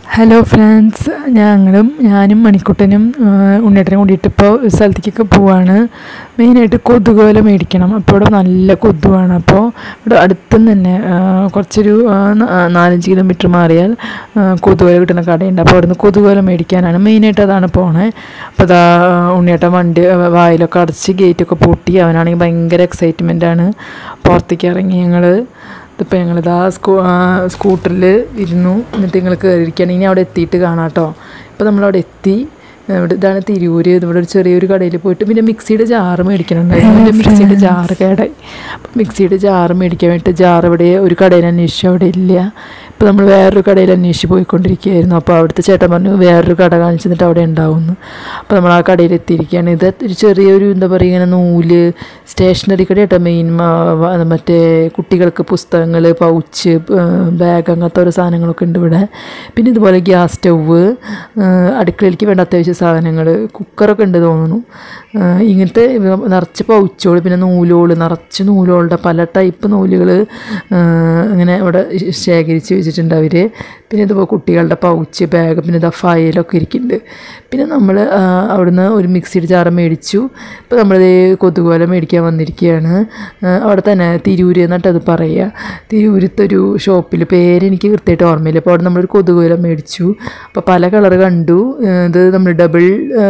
hello friends ഞങ്ങളും ഞാനും മണിക്കുട്ടനും ഉണ്ണിയേട്ടനും കൂടിയിട്ട് ഇപ്പോൾ ഒരു സ്ഥലത്തേക്കൊക്കെ പോവാണ് മെയിനായിട്ട് കൊതുകുവല മേടിക്കണം അപ്പോൾ ഇവിടെ നല്ല കൊതുവാണ് അപ്പോൾ ഇവിടെ അടുത്തുനിന്ന് തന്നെ ആ, കുറച്ചൊരു ആ, ന- ആ, നാലഞ്ച് കിലോമീറ്റർ മാറിയാൽ ആ, കൊതുകുവല കിട്ടുന്ന കടയുണ്ട് അപ്പോൾ അവിടുന്ന് കൊതുകുവല മേടിക്കാനാണ് മെയിനായിട്ട് അതാണ് പോണേ അപ്പോൾ അതാ ഉണ്ണിയേട്ടൻ വണ്ടി ആ, വായിലൊക്കെ അടച്ച് ഗേറ്റൊക്കെ പൂട്ടി അവനാണെങ്കിൽ ഭയങ്കര എക്സൈറ്റ്മെൻ്റ് ആണ് പുറത്തേക്ക് ഇറങ്ങി ഞങ്ങൾ ഇതിപ്പോൾ ഞങ്ങളിതാ സ്കൂ സ്കൂട്ടറിൽ ഇരുന്നു എന്നിട്ട് ഞങ്ങൾ കയറിയിരിക്കുകയാണ് ഇനി അവിടെ എത്തിയിട്ട് കാണാം കേട്ടോ ഇപ്പോൾ നമ്മളവിടെ എത്തി ഇവിടെ ഇതാണ് തിരൂര് ഇവിടെ ഒരു ചെറിയൊരു കടയിൽ പോയിട്ട് പിന്നെ മിക്സിയുടെ ജാറ് മേടിക്കണുണ്ടായിരുന്നു എൻ്റെ മിക്സിയുടെ ജാറ് കേടായി അപ്പോൾ മിക്സിയുടെ ജാറ് മേടിക്കാൻ വേണ്ടിയിട്ട് ജാറ് ഇവിടെ ഒരു കടയിൽ അന്വേഷിച്ചു അവിടെ ഇല്ല ഇപ്പോൾ നമ്മൾ വേറൊരു കടയിൽ അന്വേഷിച്ച് പോയിക്കൊണ്ടിരിക്കുകയായിരുന്നു അപ്പോൾ അവിടുത്തെ ചേട്ടൻ പറഞ്ഞു വേറൊരു കട കാണിച്ചു തന്നിട്ട് അവിടെ ഉണ്ടാവുമെന്ന് അപ്പോൾ നമ്മൾ ആ കടയിൽ എത്തിയിരിക്കുകയാണ് ഇത് ഒരു ചെറിയൊരു എന്താ പറയുക ഇങ്ങനെ നൂല് സ്റ്റേഷനറി കട കേട്ടോ മെയിൻ മറ്റേ കുട്ടികൾക്ക് പുസ്തകങ്ങൾ പൗച്ച് ബാഗ് അങ്ങനത്തെ ഓരോ സാധനങ്ങളൊക്കെ ഉണ്ട് ഇവിടെ പിന്നെ ഇതുപോലെ ഗ്യാസ് സ്റ്റൗവ് അടുക്കളയിലേക്ക് വേണ്ട അത്യാവശ്യ സാധനങ്ങൾ കുക്കറൊക്കെ ഉണ്ട് തോന്നുന്നു ആ, ഇങ്ങനത്തെ ഇവ നിറച്ച് പൗച്ചുകൾ പിന്നെ നൂലുകൾ നിറച്ച് നൂലുകളുടെ പല ടൈപ്പ് നൂലുകൾ ഇങ്ങനെ ഇവിടെ ശേഖരിച്ച് വെച്ചിട്ടുണ്ട് അവർ പിന്നെ ഇതുപോലെ കുട്ടികളുടെ പൗച്ച് ബാഗ് പിന്നെ ഇതാ ഫയലൊക്കെ ഇരിക്കുന്നുണ്ട് പിന്നെ നമ്മൾ അവിടുന്ന് ഒരു മിക്സിയുടെ ജാറ് മേടിച്ചു ഇപ്പോൾ നമ്മളിത് കൊതുകുവല മേടിക്കാൻ വന്നിരിക്കുകയാണ് ആ, അവിടെ തന്നെ തിരൂര് എന്നിട്ട് അത് പറയുക തിരൂരത്തെ ഒരു ഷോപ്പിൽ പേര് എനിക്ക് കൃത്യമായിട്ട് ഓർമ്മയില്ല അപ്പോൾ അവിടെ നമ്മളൊരു കൊതുകുവല മേടിച്ചു അപ്പോൾ പല കളർ കണ്ടു ആ, ഇത് നമ്മൾ ഡബിൾ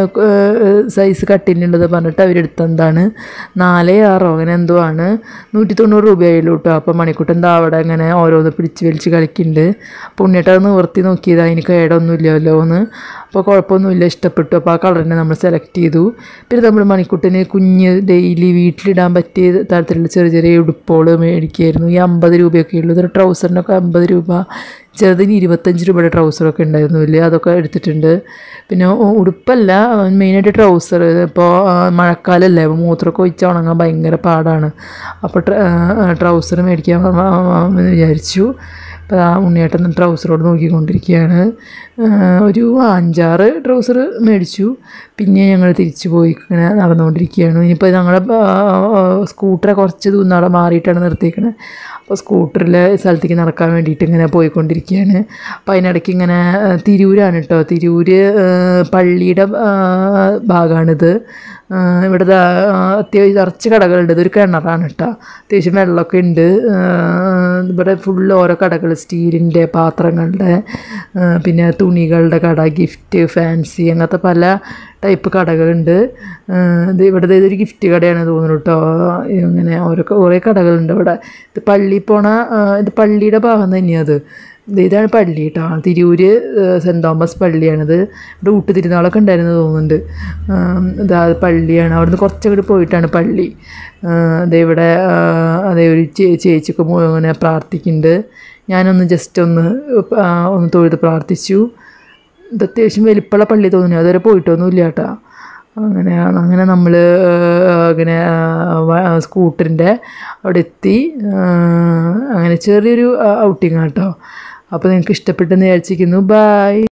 സൈസ് കട്ടിലുള്ളത് പറഞ്ഞിട്ട് അവരെടുത്തെന്താണ് നാല് ആറോ അങ്ങനെ എന്തോ ആണ് നൂറ്റി തൊണ്ണൂറ് രൂപയായുള്ളൂ കേട്ടോ അപ്പോൾ മണിക്കൂട്ടൻ ദാ അവിടെ അങ്ങനെ ഓരോന്ന് പിടിച്ച് വലിച്ച് കളിക്കുന്നുണ്ട് അപ്പോൾ ഉണ്ണിയേട്ടൻ അത് നിവർത്തി നോക്കിയത് അതിന് കേടൊന്നുമില്ലല്ലോ എന്ന് അപ്പോൾ കുഴപ്പമൊന്നുമില്ല ഇഷ്ടപ്പെട്ടു അപ്പോൾ ആ കളറിനെ നമ്മൾ സെലക്ട് ചെയ്തു പിന്നെ നമ്മൾ മണിക്കുട്ടന് കുഞ്ഞ് ഡെയിലി വീട്ടിലിടാൻ പറ്റിയ തരത്തിലുള്ള ചെറിയ ചെറിയ ഉടുപ്പുകൾ മേടിക്കുമായിരുന്നു ഈ അമ്പത് രൂപയൊക്കെ ഉള്ളൂ ഇതൊരു ട്രൗസറിനൊക്കെ അമ്പത് രൂപ ചെറുതിന് ഇരുപത്തഞ്ച് രൂപയുടെ ട്രൗസറൊക്കെ ഉണ്ടായിരുന്നു ഇല്ലേ അതൊക്കെ എടുത്തിട്ടുണ്ട് പിന്നെ ഉ- ഉടുപ്പല്ല മെയിനായിട്ട് ട്രൗസർ ഇപ്പോൾ മഴക്കാലമല്ലേ അപ്പോൾ മൂത്രമൊക്കെ ഒഴിച്ച് ഉണങ്ങാൻ ഭയങ്കര പാടാണ് അപ്പോൾ ട്രൗസർ മേടിക്കാൻ വ- വ- വ- എന്ന് വിചാരിച്ചു അപ്പോൾ ആ ഉണ്ണിയേട്ടൻ ട്രൗസറോട് നോക്കിക്കൊണ്ടിരിക്കുകയാണ് ആ, ഒരു അഞ്ചാറ് ട്രൗസർ മേടിച്ചു പിന്നെ ഞങ്ങൾ തിരിച്ചു പോയി ഇങ്ങനെ നടന്നുകൊണ്ടിരിക്കുകയാണ് ഇനിയിപ്പോൾ ഞങ്ങളുടെ സ്കൂട്ടറെ കുറച്ച് ദൂരം അവിടെ മാറിയിട്ടാണ് നിർത്തിയേക്കണത് അപ്പോൾ സ്കൂട്ടറിൽ സ്ഥലത്തേക്ക് നടക്കാൻ വേണ്ടിയിട്ട് ഇങ്ങനെ പോയിക്കൊണ്ടിരിക്കുകയാണ് അപ്പോൾ അതിനിടയ്ക്ക് ഇങ്ങനെ ആ, തിരൂരാണ് കേട്ടോ തിരൂര് ആ, പള്ളിയുടെ ആ, ഭാഗമാണിത് ആ, ഇവിടെ ദാ, ആ, അത്യാവശ്യം നിറച്ച് കടകളുണ്ട് ഇതൊരു കിണറാണ് കേട്ടോ അത്യാവശ്യം വെള്ളമൊക്കെ ഉണ്ട് ആ, ഇവിടെ ഫുള്ള് ഓരോ കടകൾ സ്റ്റീലിൻ്റെ പാത്രങ്ങളുടെ ആ, പിന്നെ തുണികളുടെ കട ഗിഫ്റ്റ് ഫാൻസി അങ്ങനത്തെ പല ടൈപ്പ് കടകളുണ്ട് ആ, ഇത് ഇവിടെ ദേ ഇതൊരു ഗിഫ്റ്റ് കടയാണ് തോന്നുന്നു കേട്ടോ ഇങ്ങനെ ഓരോ കുറേ കടകളുണ്ട് ഇവിടെ ഇത് പള്ളി പോണ ആ, ഇത് പള്ളിയുടെ ഭാഗം തന്നെയാണ് അത് ഇത് ഇതാണ് പള്ളി കേട്ടോ തിരൂര് ആ, സെൻറ് തോമസ് പള്ളിയാണിത് ഇവിടെ ഊട്ട് തിരുനാളൊക്കെ ഉണ്ടായിരുന്നു തോന്നുന്നുണ്ട് ആ, ഇതാ അത് പള്ളിയാണ് അവിടുന്ന് കുറച്ചങ്ങോട്ട് പോയിട്ടാണ് പള്ളി ആ, ദേ ഇവിടെ ആ, അതേ ഒരു ചേ- ചേച്ചിയൊക്കെ മു- ഇങ്ങനെ പ്രാർത്ഥിക്കുന്നുണ്ട് ഞാനൊന്ന് ജസ്റ്റ് ഒന്ന് ആ, ഒന്ന് തൊഴുത് പ്രാർത്ഥിച്ചു ഇത് അത്യാവശ്യം വലിപ്പമുള്ള പള്ളി തോന്നുന്നു അതുവരെ പോയിട്ടൊന്നുമില്ല കേട്ടോ അങ്ങനെയാണ് അങ്ങനെ നമ്മൾ അങ്ങനെ സ്കൂട്ടറിൻ്റെ അവിടെ എത്തി ആ, അങ്ങനെ ചെറിയൊരു ഔട്ടിങ് കേട്ടോ അപ്പോൾ നിങ്ങൾക്ക് ഇഷ്ടപ്പെട്ടെന്ന് വിചാരിച്ചിരിക്കുന്നു ബായ്